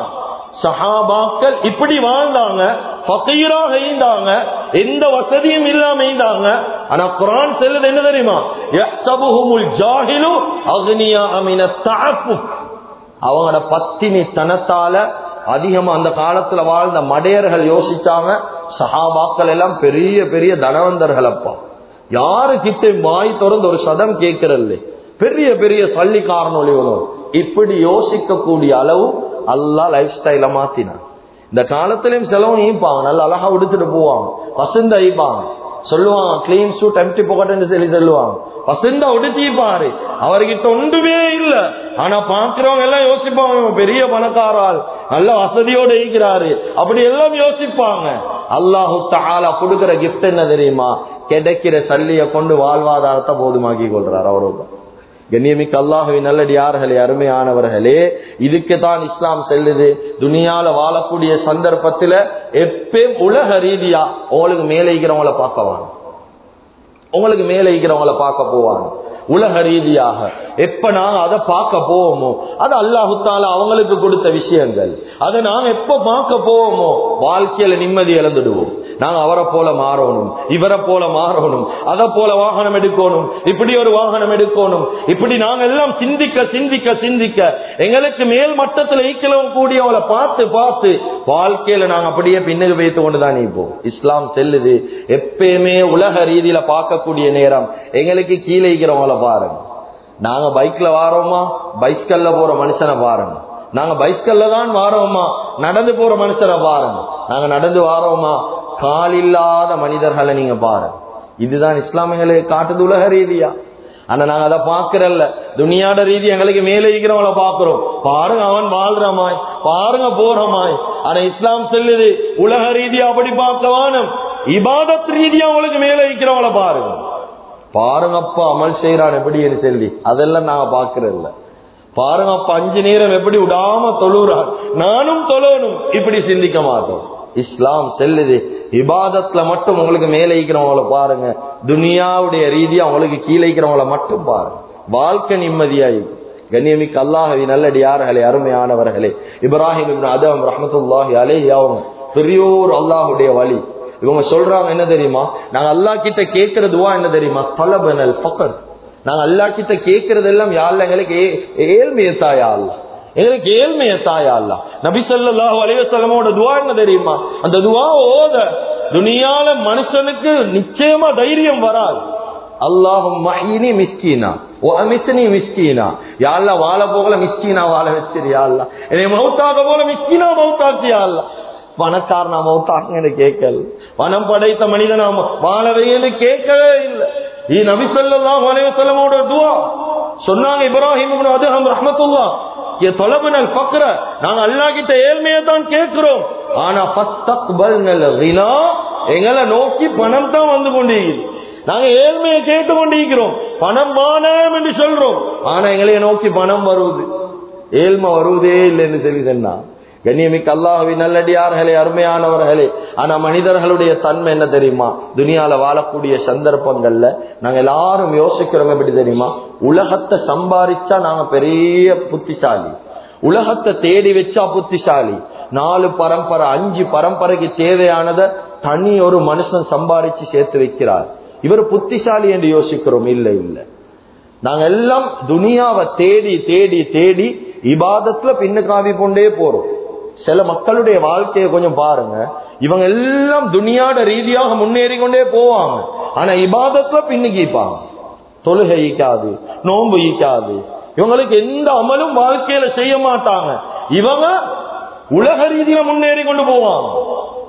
சஹாபாக்கள் இப்படி வாழ்ந்தாங்க ஃபகீராக ஈந்தாங்க எந்த வசதியும் இல்லாம ஈந்தாங்க ஆனா குர்ஆன் சொல்லுது என்ன தெரியுமா யஹ்சபுஹுமுல் ஜாஹிலு அக்னியா மின தஅஃபுஃப் அவங்களோட பத்தினி தனத்தால அதிகமா அந்த காலத்துல வாழ்ந்த மடையர்கள் யோசிச்சாங்க சஹாபாக்கள் எல்லாம் பெரிய பெரிய தனவந்தர்கள் அப்பா யாரு கிட்ட வாய் திறந்து ஒரு சதம் கேட்கறது பெரிய பெரிய சல்லிக்காரன் ஒளிவனும் இப்படி யோசிக்கக்கூடிய அளவு அல்லா லைஃப் ஸ்டைல மாத்தினான் இந்த காலத்திலயும் செலவும் ஈப்பாங்க நல்லா அழகா உடுத்துட்டு போவாங்க வசந்த ஈப்பாங்க சொல்லுவாங்க கிளீன் சூட் எம்டி பொக்கட்னு சொல்லி சொல்லுவாங்க வசந்த உடுத்திப்பாரு அவர்கிட்ட ஒன்றுமே இல்ல ஆனா பாக்குறவங்க எல்லாம் யோசிப்பாங்க இவன் பெரிய பணக்காரால் நல்ல வசதியோட இருக்கிறாரு அப்படி எல்லாம் யோசிப்பாங்க அல்லாஹு தாலா கொடுக்கிற கிஃப்ட் என்ன தெரியுமா கிடைக்கிற சல்லிய கொண்டு வாழ்வாதாரத்தை போதுமாக்கி கொள்றாரு அவரோட கண்ணியமிக்க அல்லாஹுவின் நல்லடியார்களே அருமையானவர்களே இதுக்கு தான் இஸ்லாம் செல்லுது துனியால வாழக்கூடிய சந்தர்ப்பத்துல எப்பயும் உலக ரீதியா உங்களுக்கு மேலே இருக்கிறவங்கள பார்க்கவாங்க உங்களுக்கு மேலே இருக்கிறவங்கள பார்க்க போவாங்க உலக ரீதியாக எப்ப நாங்க அதை பார்க்க போவோமோ அது அல்லாஹு தாலா அவங்களுக்கு கொடுத்த விஷயங்கள் அதை நாங்க எப்ப பார்க்க போவோமோ வாழ்க்கையில நிம்மதி இழந்துடுவோம் நாங்க அவரை போல மாறணும் இவரை போல மாறணும் அதை போல வாகனம் எடுக்கணும் இப்படி ஒரு வாகனம் எடுக்கணும் இப்படி நாங்க எல்லாம் சிந்திக்க சிந்திக்க சிந்திக்க எங்களுக்கு மேல் மட்டத்தில் ஈக்கலாம் கூடியவங்களை பார்த்து பார்த்து வாழ்க்கையில நாங்க அப்படியே பின்னுக்கு வைத்து கொண்டுதான் இருப்போம் இஸ்லாம் செல்லுது எப்பயுமே உலக ரீதியில பார்க்கக்கூடிய நேரம் எங்களுக்கு கீழே இருக்கிறவங்கள பாருங்க நாங்க பைக்ல வாரோமா பைஸ்கல்ல போற மனுஷனை பாருங்க நாங்க பைஸ்கல்ல தான் வாரோமா நடந்து போற மனுஷனை பாருங்க நாங்க நடந்து வாரோமா கால் இல்லாத மனிதர்களை நீங்க பாருங்க இதுதான் இஸ்லாமியங்களை காட்டுது உலக ரீதியா ஆனா நாங்க அதை பாக்குறல்ல துனியாட ரீதி எங்களுக்கு மேலே இருக்கிறவங்கள பாக்குறோம் பாருங்க அவன் வாழ்றமாய் பாருங்க போறமாய் ஆனா இஸ்லாம் செல்லுது உலக ரீதியா அப்படி பார்க்கவானும் இபாதத் ரீதியா அவங்களுக்கு மேலே இருக்கிறவங்கள பாருங்க பாருங்கப்பா அமல் செய்யறான் எப்படின்னு சொல்லி அதெல்லாம் நாங்க பாக்குறது இல்ல பாருங்க அப்பா அஞ்சு நேரம் எப்படி விடாம தொழுறான் நானும் தொழணும் இப்படி சிந்திக்க மாட்டோம் இஸ்லாம் செல்லுது இபாதத்துல மட்டும் உங்களுக்கு மேலே இருக்கிறவங்கள பாருங்க துனியாவுடைய ரீதியா உங்களுக்கு கீழே இருக்கிறவங்கள மட்டும் பாருங்க வாழ்க்கை நிம்மதியாய் கண்ணியமிக்க அல்லாஹவி நல்லடியார்களே அருமையானவர்களே இப்ராஹிம் இப்னு அதம் ரஹமத்துல்லாஹி அலைஹி அவங்க பெரியோர் அல்லாஹுடைய வழி இவங்க சொல்றாங்க என்ன தெரியுமா நாங்க அல்லா கிட்ட கேட்கிற துவா என்ன தெரியுமா தலபனல் பக்கர் நாங்க அல்லா கிட்ட கேட்கறது எல்லாம் யாழ்ல எங்களுக்கு ஏழ்மையை தாயா அல்ல எங்களுக்கு ஏழ்மையை தாயா அல்ல நபி ஸல்லல்லாஹு அலைஹி வஸல்லமோட துவா என்ன தெரியுமா அந்த துவா ஓத துனியால மனுஷனுக்கு நிச்சயமா தைரியம் வராது அல்லாஹும் மஹினி மிஸ்கீனா ஓ அமித்னி மிஸ்கீனா யாழ்ல வாழ போகல மிஸ்கீனா வாழ வச்சிரு யாழ்ல என்னை மௌத்தாக போல மிஸ்கீனா மௌத்தாக்கியா அல்ல பணக்காரனா மௌத்தாங்கன்னு கேட்கல பணம் படைத்த மனிதனா வாழவையன்னு கேட்கவே இல்லை ஈ நபி ஸல்லல்லாஹு அலைஹி வஸல்லமோட துஆ சொன்னாங்க இப்ராஹிம் இப்னு அதுஹம் ரஹ்மத்துல்லாஹ் ஏ தொலபனல் ஃபக்ர நாங்க அல்லாஹ் கிட்ட ஏழ்மையை தான் கேட்கிறோம் ஆனா ஃபஸ்தக்பல்னல் கினா எங்களை நோக்கி பணம் தான் வந்து கொண்டிருக்குது நாங்க ஏழ்மையை கேட்டு கொண்டிருக்கிறோம் பணம் வானம் என்று சொல்றோம் ஆனா எங்களைய நோக்கி பணம் வருவது ஏழ்மை வருவதே இல்லைன்னு சொல்லி சொன்னா கண்ணியமிக்க அல்லாஹுவி நல்லடியார்களே அருமையானவர்களே ஆனா மனிதர்களுடைய தன்மை என்ன தெரியுமா துனியால வாழக்கூடிய சந்தர்ப்பங்கள்ல நாங்க எல்லாரும் யோசிக்கிறோம் எப்படி தெரியுமா உலகத்தை சம்பாதிச்சா நாங்க பெரிய புத்திசாலி உலகத்தை தேடி வச்சா புத்திசாலி நாலு பரம்பரை அஞ்சு பரம்பரைக்கு தேவையானதை தனி ஒரு மனுஷன் சம்பாதிச்சு சேர்த்து வைக்கிறார் இவர் புத்திசாலி என்று யோசிக்கிறோம் இல்ல இல்ல நாங்க எல்லாம் துனியாவை தேடி தேடி தேடி இபாதத்துல பின்னுக்காவி கொண்டே போறோம் சில மக்களுடைய வாழ்க்கையை கொஞ்சம் பாருங்க இவங்க எல்லாம் துனியாட ரீதியாக முன்னேறி கொண்டே போவாங்க ஆனா இபாதத்துல பின்னுக்கிப்பாங்க தொழுகை ஈக்காது நோன்பு ஈக்காது இவங்களுக்கு எந்த அமலும் வாழ்க்கையில செய்ய மாட்டாங்க இவங்க உலக ரீதியில முன்னேறி கொண்டு போவாங்க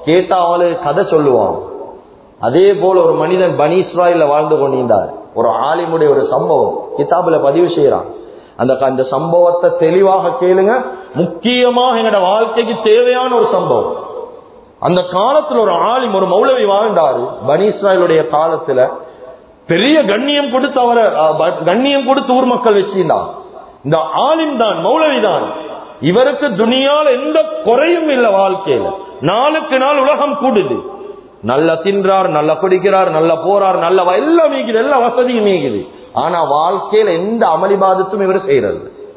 கேட்டா அவளுக்கு கதை சொல்லுவான் அதே போல ஒரு மனிதன் பனி இஸ்ராயில வாழ்ந்து கொண்டிருந்தார் ஒரு ஆலிமுடைய ஒரு சம்பவம் கிதாபுல பதிவு செய்யறான் அந்த அந்த சம்பவத்தை தெளிவாக கேளுங்க முக்கியமாக எங்களோட வாழ்க்கைக்கு தேவையான ஒரு சம்பவம் அந்த காலத்துல ஒரு ஆலிம் ஒரு மௌலவி வாழ்ந்தாரு பனி இஸ்ராயலுடைய காலத்துல பெரிய கண்ணியம் கொடுத்து அவரை அஹ், ப- கண்ணியம் கொடுத்து ஊர் மக்கள் வச்சிருந்தான் இந்த ஆலிம் தான் மௌலவி தான் இவருக்கு துனியால எந்த குறையும் இல்ல வாழ்க்கையில நாளுக்கு நாள் உலகம் கூடுது நல்லா தின்றார் நல்லா குடிக்கிறார் நல்லா போறார் நல்ல வ- எல்லாம் மீக்குது எல்லா வசதியும் மீக்குது ஆனா வாழ்க்கையில எந்த அமளிபாதத்தும் இவர் செய்யறது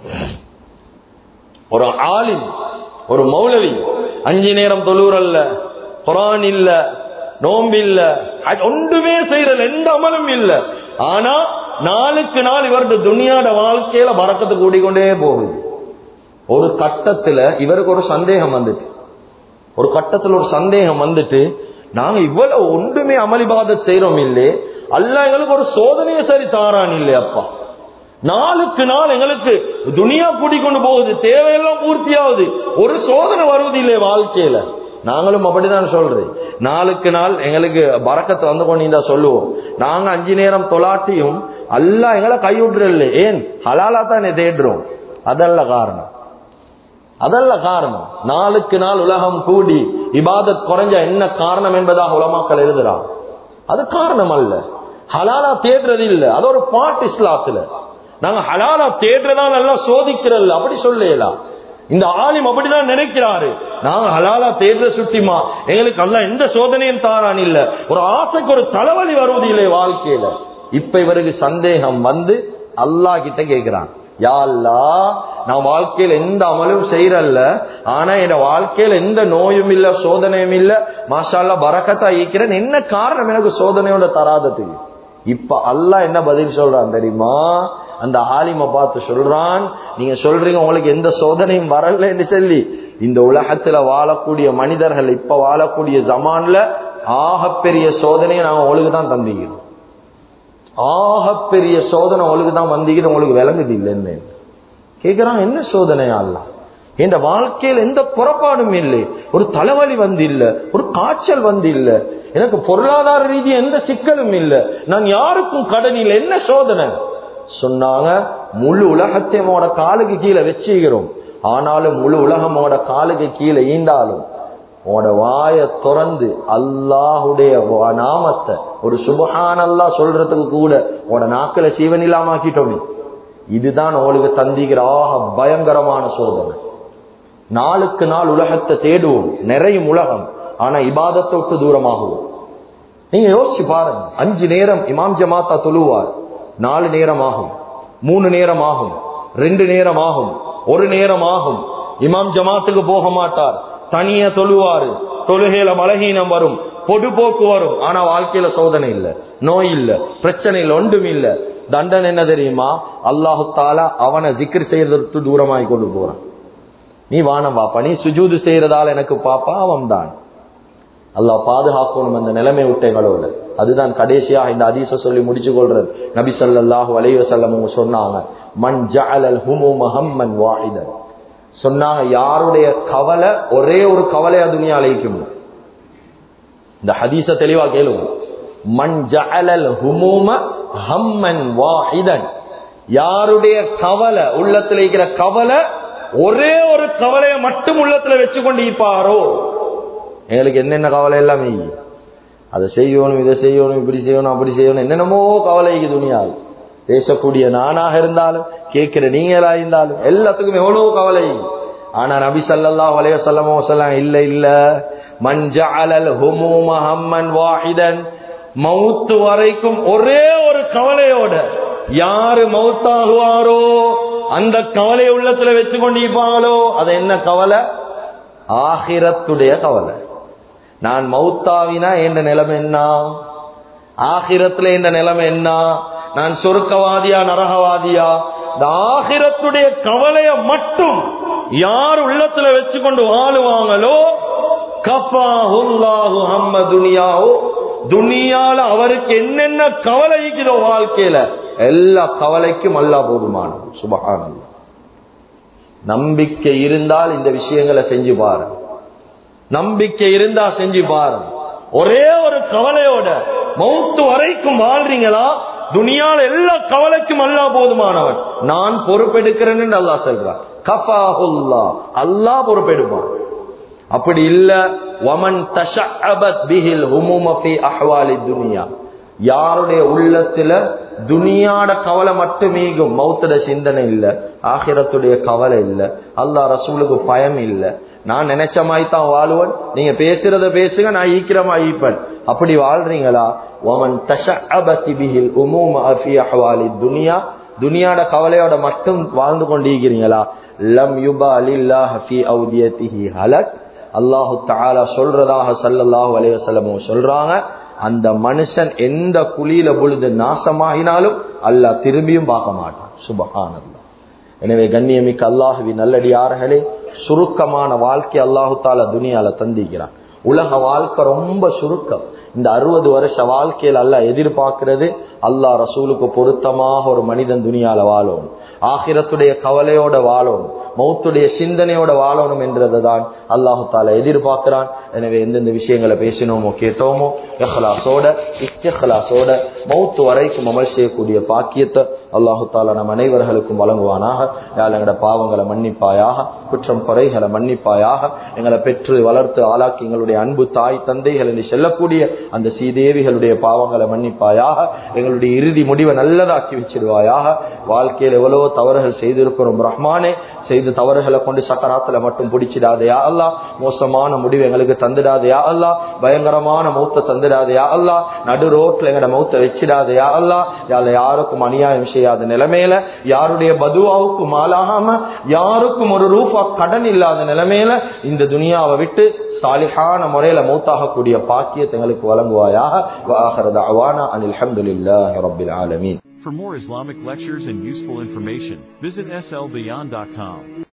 ஒரு ஆலிம் ஒரு மௌலவி அஞ்சு நேரம் தொழுறல்ல குரான் இல்ல நோம்பு இல்ல அது ஒன்றுமே செய்யறது எந்த அமலும் இல்ல ஆனா நாளுக்கு நாள் இவருடைய துனியாட வாழ்க்கையில பறக்கத்து கூடிக்கொண்டே போகுது ஒரு கட்டத்துல இவருக்கு ஒரு சந்தேகம் வந்துட்டு ஒரு கட்டத்துல ஒரு சந்தேகம் வந்துட்டு நாங்க இவ்வளவு ஒன்றுமே அமளிபாதத் செய்யறோம் இல்லே அல்ல எங்களுக்கு ஒரு சோதனையை சரி தாரான் இல்லே அப்பா நாளுக்கு நாள் எங்களுக்கு துனியா கூட்டிக் கொண்டு போகுது தேவையெல்லாம் பூர்த்தியாகுது ஒரு சோதனை வருவது இல்லையே வாழ்க்கையில நாங்களும் அப்படிதான் சொல்றேன் நாளுக்கு நாள் எங்களுக்கு பறக்கத்தை வந்து கொண்டு சொல்லுவோம் நாங்க அஞ்சு நேரம் தொலாட்டியும் அல்ல எங்களை கைவிட்டுறல ஏன் ஹலாலா தானே தேடுறோம் அதல்ல காரணம் அதல்ல காரணம் நாளுக்கு நாள் உலகம் கூடி இபாதத் குறைஞ்ச என்ன காரணம் என்பதாக உலமாக்கள் எழுதுறான் அது காரணம் அல்ல ஹலாலா தேடுறது இல்ல அது ஒரு பாட்டு இஸ்லாத்துல நாங்க ஹலாலா தேடுறதா நல்லா சோதிக்கிறல்ல அப்படி சொல்லலாம் இந்த ஆலிம் அப்படிதான் நினைக்கிறாரு நாங்க ஹலாலா தேடுற சுட்டிமா எங்களுக்கு அல்ல எந்த சோதனையும் தாரான் இல்ல ஒரு ஆசைக்கு ஒரு தலைவலி வருவது இல்லை வாழ்க்கையில இப்ப இவருக்கு சந்தேகம் வந்து அல்லாஹ் கிட்ட கேக்குறான் யா அல்லாஹ் நான் வாழ்க்கையில எந்த அமலும் செய்யறல்ல ஆனா என் வாழ்க்கையில எந்த நோயும் இல்ல சோதனையும் இல்ல மாஷால்லா பரக்கத்தா ஈக்கிறேன் என்ன காரணம் எனக்கு சோதனையோட தராததுக்கு இப்ப அல்லாஹ் என்ன பதில் சொல்றான் தெரியுமா அந்த ஆலிம பார்த்து சொல்றான் நீங்க சொல்றீங்க உங்களுக்கு எந்த சோதனையும் வரலன்னு சொல்லி இந்த உலகத்துல வாழக்கூடிய மனிதர்கள் இப்ப வாழக்கூடிய ஜமான்ல ஆகப்பெரிய சோதனையை நாங்க உங்களுக்கு தான் தந்திக்கிறோம் ஆகப்பெரிய சோதனை உங்களுக்கு தான் வந்தீங்கன்னு உங்களுக்கு விளங்குது இல்லைன்னு கேக்குறான் என்ன சோதனையா அல்ல என் வாழ்க்கையில் எந்த குறைபாடும் இல்லை ஒரு தலைவலி வந்து இல்ல ஒரு காய்ச்சல் வந்து இல்ல எனக்கு பொருளாதார ரீதி எந்த சிக்கலும் இல்ல நான் யாருக்கும் கடன் இல்லை என்ன சோதனை சொன்னாங்க முழு உலகத்தையோட காலுக்கு கீழே வச்சுக்கிறோம் ஆனாலும் முழு உலகமோட காலுக்கு கீழே ஈண்டாலும் உன்னோட வாய திறந்து அல்லாஹுடைய வா- நாமத்தை ஒரு சுபஹான் அல்லா சொல்றதுக்கு கூட உன்னோட நாக்கில சீவன் இல்லாம ஆக்கிட்டோமே இதுதான் உங்களுக்கு தந்திக்கிற ஆக பயங்கரமான சோதனை நாளுக்கு நாள் உலகத்தை தேடுவோம் நிறையும் உலகம் ஆனா இபாதத்தை விட்டு தூரமாகுவோம் நீங்க யோசிச்சு பாருங்க அஞ்சு நேரம் இமாம் ஜமாத்தா தொழுவார் நாலு நேரம் ஆகும் மூணு நேரம் ஆகும் ரெண்டு நேரம் ஆகும் ஒரு நேரம் ஆகும் இமாம் ஜமாத்துக்கு போக மாட்டார் தனிய தொழுவாரு தொழுகையில மலகீனம் வரும் பொடுபோக்கு வரும் ஆனா வாழ்க்கையில சோதனை இல்ல நோய் இல்ல பிரச்சனை இல்ல ஒன்றும் இல்ல தண்டனை என்ன தெரியுமா அல்லாஹு தாலா அவனை ஜிக்ர் செய்யறதுக்கு தூரமாய் கொண்டு போறான் நீ வானம் பாப்பா நீ சுஜூது செய்யறதால எனக்கு பாப்பா அவன் தான் அல்லாஹ் பாதுகாக்கணும் அந்த நிலைமை விட்டைகளோட அதுதான் கடைசியா இந்த அதீச சொல்லி முடிச்சு கொள்றது நபி ஸல்லல்லாஹு அலைஹி வஸல்லம் அவங்க சொன்னாங்க மன் ஜஅலல் ஹுமூம ஹம்மன் வாஹிதன் சொன்னாங்க யாருடைய கவலை ஒரே ஒரு கவலையா துனியா அழைக்கும் இந்த ஹதீஸ தெளிவா கேளுங்க மன் ஜஅலல் ஹுமூம ஹம்மன் வாஹிதன் யாருடைய கவலை உள்ளத்துல இருக்கிற கவலை ஒரே ஒரு கவலையை மட்டும் உள்ளத்துல வச்சு கொண்டு இருப்பாரோ எங்களுக்கு என்னென்ன கவலை எல்லாமே அதை செய்யணும் இதை செய்யணும் இப்படி செய்யணும் அப்படி செய்யணும் என்னென்னமோ கவலைக்கு துணியாது பேசக்கூடிய நானாக இருந்தாலும் கேட்கிற நீங்களா இருந்தாலும் எல்லாத்துக்கும் எவ்வளவு கவலை ஆனா நபி ஸல்லல்லாஹு அலைஹி வஸல்லம் வஸல்லம் இல்ல இல்ல மன் ஜஅலல் ஹுமூம ஹம்மன் வாஹிதன் மவுத் வரைக்கும் ஒரே ஒரு கவலையோட யாரு மவுத்தாகுவாரோ அந்த கவலை உள்ளத்துல வச்சு கொண்டிருப்பாங்களோ அது என்ன கவலை ஆகிரத்துடைய கவலை நான் மௌத்தாவினா என்ற நிலைமை என்ன ஆகிரத்துல என்ற நிலைமை என்ன நான் சொருக்கவாதியா நரகவாதியா இந்த ஆகிரத்துடைய கவலைய மட்டும் யார் உள்ளத்துல வச்சு கொண்டு வாழுவாங்களோ கஃபாஹுல்லாஹு ஹம்ம துனியாவோ துனியால அவருக்கு என்னென்ன கவலை இருக்குதோ வாழ்க்கையில எல்லா கவலைக்கும் அல்லா போதுமானது சுபஹானல்லாஹ் நம்பிக்கை இருந்தால் இந்த விஷயங்களை செஞ்சு பாரு நம்பிக்கை இருந்தா செஞ்சு பாருங்க ஒரே ஒரு கவலையோட மௌத்து வரைக்கும் வாழ்றீங்களா துனியால எல்லா கவலைக்கும் அல்லா போதுமானவன் நான் பொறுப்பெடுக்கிறேன்னு அல்லாஹ் சொல்றான் கஃபாஹுல்லா அல்லாஹ் பொறுப்பெடுப்பான் அப்படி இல்ல வமன் தஷஅபத் பிஹில் ஹுமும ஃபி அஹ்வாலி துனியா யாருடைய உள்ளத்துல துனியாட கவலை மட்டுமேகும் மௌத்தட சிந்தனை இல்ல ஆகிரத்துடைய கவலை இல்ல அல்லாஹ் ரசூலுக்கு பயம் இல்ல நான் நினைச்ச மாதிரி தான் வாழ்வன் நீங்க பேசுறத பேசுங்க நான் ஈக்கிரமா ஈப்பன் அப்படி வாழ்றீங்களா ஒமன் தஷஅபத் பிஹில் ஹுமும ஃபி அஹ்வாலி துனியா துனியாட கவலையோட மட்டும் வாழ்ந்து கொண்டிருக்கிறீங்களா லம் யுபா அலில்லாஹ் ஃபி அவுதியத்திஹி ஹலக் அல்லாஹு தாலா சொல்றதாக சல்லல்லாஹு அலைவசல்லமும் சொல்றாங்க அந்த மனுஷன் எந்த குழியில பொழுது நாசமாகினாலும் அல்லாஹ் திரும்பியும் பார்க்க மாட்டான் சுபஹானல்லா எனவே கண்ணியமிக்க அல்லாஹுவி நல்லடியார்களே சுருக்கமான வாழ்க்கை அல்லாஹு தாலா துனியால தந்திக்கிறான் உலக வாழ்க்கை ரொம்ப சுருக்கம் இந்த அறுபது வருஷ வாழ்க்கையில் அல்ல எதிர்பார்க்கிறது அல்லாஹ் ரசூலுக்கு பொருத்தமாக ஒரு மனிதன் துனியால வாழணும் ஆகிரத்துடைய கவலையோட வாழணும் மௌத்துடைய சிந்தனையோட வாழணும் என்றதை தான் அல்லாஹு தாலா எதிர்பார்க்கிறான் எனவே எந்தெந்த விஷயங்களை பேசினோமோ கேட்டோமோ எஹ்லாசோட இக்கலாசோட மௌத்து வரைக்கும் அமல் செய்யக்கூடிய பாக்கியத்தை அல்லாஹு தாலா நம் அனைவர்களுக்கும் வழங்குவானாக யாழ் எங்களோட பாவங்களை மன்னிப்பாயாக குற்றம் குறைகளை மன்னிப்பாயாக எங்களை பெற்று வளர்த்து ஆளாக்கி எங்களுடைய அன்பு தாய் தந்தைகள் என்று செல்லக்கூடிய அந்த சீதேவிகளுடைய பாவங்களை மன்னிப்பாயாக எங்களுடைய இறுதி முடிவை நல்லதாக்கி வச்சிருவாயாக வாழ்க்கையில் எவ்வளவோ தவறுகள் செய்திருக்கிறோம் ரஹ்மானே செய்த தவறுகளை கொண்டு சக்கராத்துல மட்டும் பிடிச்சிடாதையா அல்லா மோசமான முடிவு எங்களுக்கு தந்துடாதையா அல்லா பயங்கரமான மௌத்த தந்துடாதையா அல்லா நடு ரோட்ல எங்கட மௌத்த வச்சிடாதையா அல்லா யால யாருக்கும் அநியாயம் செய்யாத நிலைமையில யாருடைய பதுவாவுக்கும் ஆளாகாம யாருக்கும் ஒரு ரூபா கடன் இல்லாத நிலைமையில இந்த துனியாவை விட்டு சாலிஹான முறையில மௌத்தாகக்கூடிய பாக்கியத்தை எங்களுக்கு வழங்குவாயாக வாஹரத அவானா அனில் அஹமதுல்லாஹி ரபில் ஆலமீன் For more Islamic lectures and useful information, visit slbeyond.com.